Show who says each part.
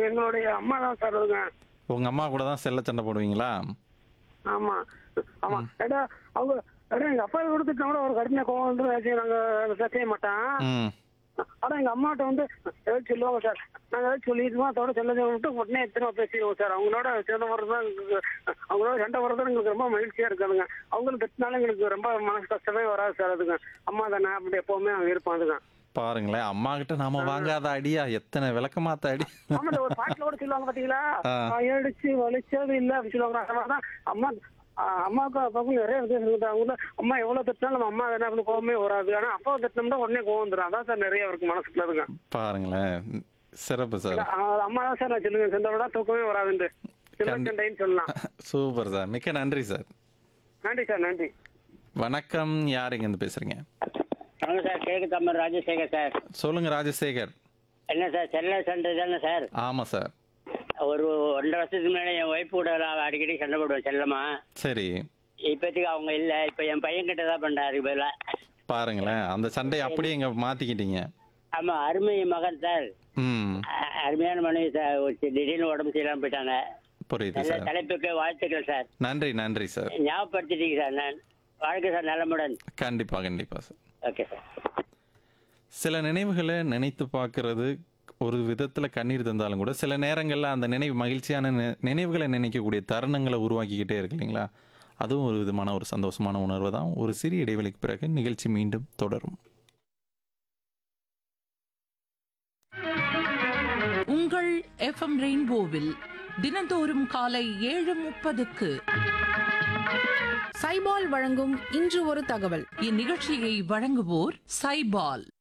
Speaker 1: எங்களுடைய அம்மா தான் சார் அதுங்க
Speaker 2: உங்க அம்மா கூட தான் செல்ல சண்டை போடுவீங்களா
Speaker 1: ஆமா ஆமா ஏடா அவங்க ஏடா எங்க அப்பா கொடுத்துட்டா கூட ஒரு கடுமையா கோவம் வந்து ஏதாச்சும் நாங்க அதை செய்ய மாட்டேன்
Speaker 2: ம்
Speaker 1: ஆனா எங்க அம்மாட்ட வந்து ஏதாச்சும் சொல்லுவாங்க சார் நாங்க ஏதாச்சும் சொல்லிட்டுமா அதோட செல்ல விட்டு உடனே எத்தனை பேசிடுவோம் சார் அவங்களோட சேர்ந்த வர்றது தான் எங்களுக்கு அவங்களோட சண்டை வர்றது எங்களுக்கு ரொம்ப மகிழ்ச்சியா இருக்காதுங்க அவங்களும் திட்டினாலும் எங்களுக்கு ரொம்ப மனசு கஷ்டமே வராது சார் அதுங்க அம்மா தானே அப்படி எப்பவுமே அவங்க இருப்போம் அதுங்க
Speaker 2: பாருங்களேன் அம்மா கிட்ட நாம வாங்காத அடியா எத்தனை விளக்கமாத்த அடி
Speaker 1: ஆமா இந்த ஒரு பாட்டுல கூட சொல்லுவாங்க பாத்தீங்களா
Speaker 2: ஆ.
Speaker 1: அடிச்சு வலிச்சது இல்ல அப்படின்னு சொல்லுவாங்க அந்த மாதிரிதான் அம்மா ஆ, அம்மாவுக்கும் அப்பாவுக்கும் நிறைய வித்தியாசம் இருக்குது அவங்க அம்மா எவ்வளவு திட்டினாலும் நம்ம அம்மா என்ன அப்படி கோவமே வராது ஆனா அப்பாவை திட்டினோம்னா உடனே கோவம் வந்துடும் அதான் சார் நிறைய இருக்கு மனசுக்குள்ள அதுங்க
Speaker 2: பாருங்களேன் சிறப்பு சார்
Speaker 1: ஆ, அம்மா தான் சார் நான் சொல்லுங்க சென்ற விட தூக்கமே வராதுண்டு சிவச்சண்டைன்னு சொல்லலாம்
Speaker 2: சூப்பர் சார் மிக்க நன்றி சார்
Speaker 1: நன்றி சார் நன்றி
Speaker 2: வணக்கம் யார் இருந்து பேசுறீங்க
Speaker 3: வணக்கம் சார் கேக்கு தம்மர் ராஜசேகர் சார்
Speaker 2: சொல்லுங்க ராஜசேகர்
Speaker 3: என்ன சார் செல்ல சண்டை தானே சார்
Speaker 2: ஆமா சார்
Speaker 3: ஒரு ஒன்றரை வருஷத்துக்கு முன்னாடி என் ஒய்ஃப் கூட நான் அடிக்கடி சண்டை போடுவேன் செல்லமா
Speaker 2: சரி
Speaker 3: இப்போதைக்கு அவங்க இல்லை இப்போ என் பையன் கிட்ட தான் பண்ணுறாரு பதிலாக
Speaker 2: பாருங்களேன் அந்த சண்டையை அப்படியே இங்க மாத்திக்கிட்டீங்க
Speaker 3: ஆமாம் அருமை மகன் சார்
Speaker 2: ம்
Speaker 3: அ- அருமையான மனைவி சார் ஒரு சி- திடீர்னு உடம்பு சரியில்லாம போயிட்டாங்க
Speaker 2: புரியுது
Speaker 3: நல்ல
Speaker 2: சார்
Speaker 3: தலைப்புக்கு வாழ்த்துக்கள் சார்
Speaker 2: நன்றி நன்றி சார்
Speaker 3: ஞாபகப்படுத்திட்டீங்க சார் நான் வாழ்க்கை சார் நலமுடன்
Speaker 2: கண்டிப்பா கண்டிப்பா சார்
Speaker 3: ஓகே சார்
Speaker 2: சில நினைவுகளை நினைத்து பார்க்கறது ஒரு விதத்தில் கண்ணீர் தந்தாலும் கூட சில நேரங்களில் அந்த நினைவு மகிழ்ச்சியான நி- நினைவுகளை நினைக்கக்கூடிய தருணங்களை உருவாக்கிக்கிட்டே இருக்கு இல்லைங்களா அதுவும் ஒரு விதமான ஒரு சந்தோஷமான உணர்வு தான் ஒரு சிறிய இடைவெளிக்கு பிறகு நிகழ்ச்சி மீண்டும் தொடரும்
Speaker 4: உங்கள் எஃப்எம் ரெயின்போவில் தினந்தோறும் காலை ஏழு முப்பதுக்கு
Speaker 5: சைபால் வழங்கும் இன்று ஒரு தகவல்
Speaker 4: இந்நிகழ்ச்சியை வழங்குவோர் சைபால்